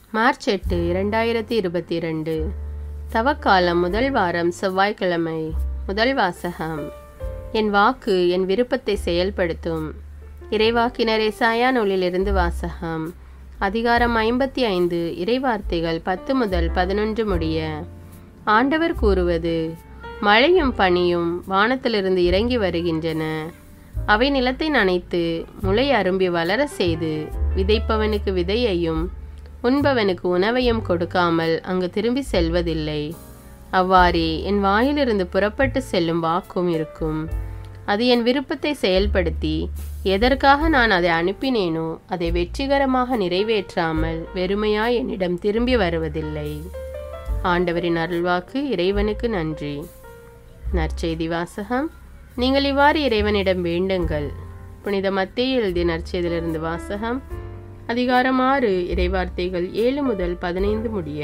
March எட்டு இரண்டாயிரத்தி இருபத்தி இரண்டு தவக்காலம் முதல் வாரம் செவ்வாய்க்கிழமை முதல் வாசகம் என் வாக்கு என் விருப்பத்தை செயல்படுத்தும் இறைவாக்கினர் எசாயா நூலிலிருந்து வாசகம் அதிகாரம் ஐம்பத்தி ஐந்து இறைவார்த்தைகள் பத்து முதல் பதினொன்று முடிய ஆண்டவர் கூறுவது மழையும் பனியும் வானத்திலிருந்து இறங்கி வருகின்றன அவை நிலத்தை நனைத்து முளை அரும்பி வளர செய்து விதைப்பவனுக்கு விதையையும் உண்பவனுக்கு உணவையும் கொடுக்காமல் அங்கு திரும்பி செல்வதில்லை அவ்வாறே என் வாயிலிருந்து புறப்பட்டு செல்லும் வாக்கும் இருக்கும் அது என் விருப்பத்தை செயல்படுத்தி எதற்காக நான் அதை அனுப்பினேனோ அதை வெற்றிகரமாக நிறைவேற்றாமல் வெறுமையாய் என்னிடம் திரும்பி வருவதில்லை ஆண்டவரின் அருள்வாக்கு இறைவனுக்கு நன்றி நற்செய்தி வாசகம் நீங்கள் இவ்வாறு இறைவனிடம் வேண்டுங்கள் புனித மத்திய எழுதிய நற்செய்தியிலிருந்து வாசகம் அதிகாரம் ஆறு இறைவார்த்தைகள் ஏழு முதல் பதினைந்து முடிய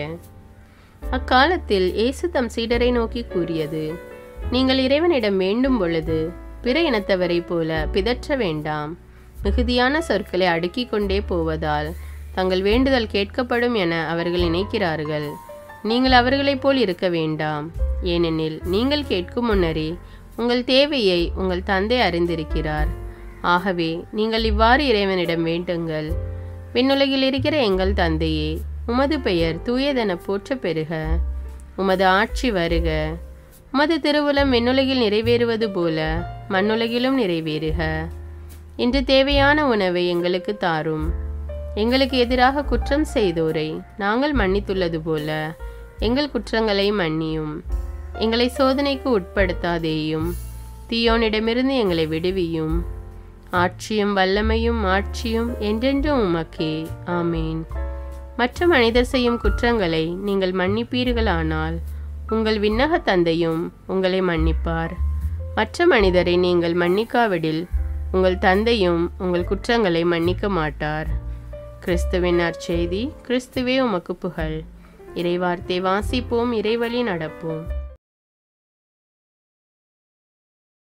அக்காலத்தில் இயேசு தம் சீடரை நோக்கி கூறியது நீங்கள் இறைவனிடம் வேண்டும் பொழுது பிற இனத்தவரைப் போல பிதற்ற வேண்டாம் மிகுதியான சொற்களை அடுக்கிக் கொண்டே போவதால் தங்கள் வேண்டுதல் கேட்கப்படும் என அவர்கள் நினைக்கிறார்கள் நீங்கள் அவர்களைப் போல் இருக்க வேண்டாம் ஏனெனில் நீங்கள் கேட்கும் முன்னரே உங்கள் தேவையை உங்கள் தந்தை அறிந்திருக்கிறார் ஆகவே நீங்கள் இவ்வாறு இறைவனிடம் வேண்டுங்கள் விண்ணுலகில் இருக்கிற எங்கள் தந்தையே உமது பெயர் தூயதென போற்ற பெறுக உமது ஆட்சி வருக உமது திருவுலம் விண்ணுலகில் நிறைவேறுவது போல மண்ணுலகிலும் நிறைவேறுக இன்று தேவையான உணவை எங்களுக்கு தாரும் எங்களுக்கு எதிராக குற்றம் செய்தோரை நாங்கள் மன்னித்துள்ளது போல எங்கள் குற்றங்களை மன்னியும் எங்களை சோதனைக்கு உட்படுத்தாதேயும் தீயோனிடமிருந்து எங்களை விடுவியும் ஆட்சியும் வல்லமையும் ஆட்சியும் என்றென்றும் உமக்கே ஆமேன் மற்ற மனிதர் செய்யும் குற்றங்களை நீங்கள் மன்னிப்பீர்களானால் உங்கள் விண்ணக தந்தையும் உங்களை மன்னிப்பார் மற்ற மனிதரை நீங்கள் மன்னிக்காவிடில் உங்கள் தந்தையும் உங்கள் குற்றங்களை மன்னிக்க மாட்டார் கிறிஸ்துவின் நற்செய்தி கிறிஸ்துவே உமக்கு புகழ் இறைவார்த்தை வாசிப்போம் இறைவழி நடப்போம்